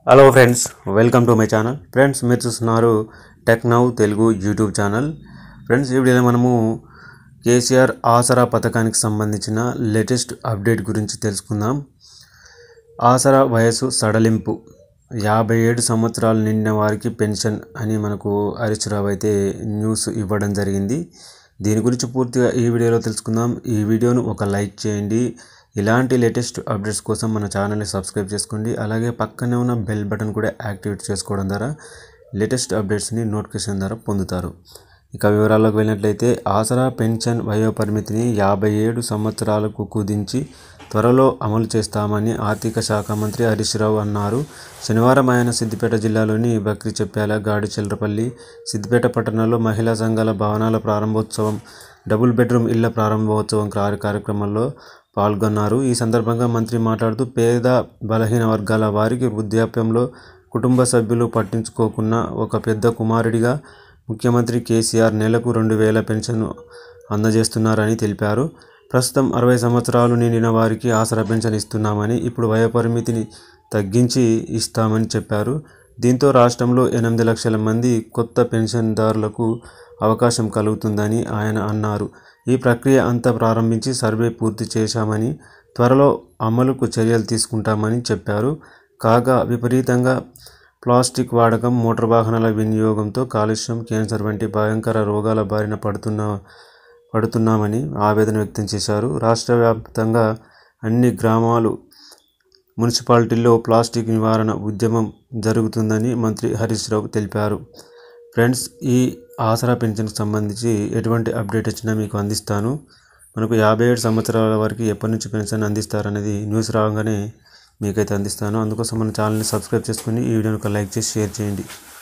hello friends welcome to my channel friends మీరు చూస్తున్నారు tech now Telugu YouTube channel friends ఈ వీడియోలో మనము కేసీఆర్ ఆసరా పథకానికి సంబంధించిన లేటెస్ట్ అప్డేట్ గురించి తెలుసుకుందాం ఆసరా వయసు సడలింపు యాభై ఏడు సంవత్సరాలు నిండిన వారికి పెన్షన్ అని మనకు హరీష్ రావు అయితే న్యూస్ ఇవ్వడం జరిగింది దీని గురించి పూర్తిగా ఈ వీడియోలో తెలుసుకుందాం ఈ వీడియోను ఒక లైక్ చేయండి ఇలాంటి లేటెస్ట్ అప్డేట్స్ కోసం మన ఛానల్ని సబ్స్క్రైబ్ చేసుకోండి అలాగే పక్కనే ఉన్న బెల్ బటన్ కూడా యాక్టివేట్ చేసుకోవడం ద్వారా లేటెస్ట్ అప్డేట్స్ని నోటిఫికేషన్ ద్వారా పొందుతారు ఇక వివరాల్లోకి వెళ్ళినట్లయితే ఆసరా పెన్షన్ వయో పరిమితిని యాభై ఏడు సంవత్సరాలకు కుదించి త్వరలో అమలు చేస్తామని ఆర్థిక శాఖ మంత్రి హరీష్ రావు అన్నారు శనివారం ఆయన సిద్దిపేట జిల్లాలోని బక్రి చెప్పాల గాడి చిల్లరపల్లి సిద్దిపేట పట్టణంలో మహిళా సంఘాల భవనాల ప్రారంభోత్సవం డబుల్ బెడ్రూమ్ ఇళ్ల ప్రారంభోత్సవం కార్య కార్యక్రమంలో పాల్గొన్నారు ఈ సందర్భంగా మంత్రి మాట్లాడుతూ పేద బలహీన వర్గాల వారికి వృద్ధాప్యంలో కుటుంబ సభ్యులు పట్టించుకోకున్న ఒక పెద్ద కుమారుడిగా ముఖ్యమంత్రి కేసీఆర్ నెలకు రెండు వేల పెన్షన్ అందజేస్తున్నారని తెలిపారు ప్రస్తుతం అరవై సంవత్సరాలు నిండిన వారికి ఆసరా పెన్షన్ ఇస్తున్నామని ఇప్పుడు వయోపరిమితిని తగ్గించి ఇస్తామని చెప్పారు దీంతో రాష్ట్రంలో ఎనిమిది లక్షల మంది కొత్త పెన్షన్దారులకు అవకాశం కలుగుతుందని ఆయన అన్నారు ఈ ప్రక్రియ అంతా ప్రారంభించి సర్వే పూర్తి చేశామని త్వరలో అమలుకు చర్యలు తీసుకుంటామని చెప్పారు కాగా విపరీతంగా ప్లాస్టిక్ వాడకం మోటార్ వాహనాల వినియోగంతో కాలుష్యం క్యాన్సర్ వంటి భయంకర రోగాల బారిన పడుతున్న పడుతున్నామని ఆవేదన వ్యక్తం చేశారు రాష్ట్ర వ్యాప్తంగా అన్ని గ్రామాలు మున్సిపాలిటీల్లో ప్లాస్టిక్ నివారణ ఉద్యమం జరుగుతుందని మంత్రి హరీష్ రావు తెలిపారు ఫ్రెండ్స్ ఈ ఆసరా పెన్షన్కి సంబంధించి ఎటువంటి అప్డేట్ వచ్చినా మీకు అందిస్తాను మనకు యాభై ఏడు సంవత్సరాల వరకు ఎప్పటి నుంచి పెన్షన్ అందిస్తారనేది న్యూస్ రాగానే మీకైతే అందిస్తాను అందుకోసం మన ఛానల్ని సబ్స్క్రైబ్ చేసుకుని ఈ వీడియోని ఒక లైక్ చేసి షేర్ చేయండి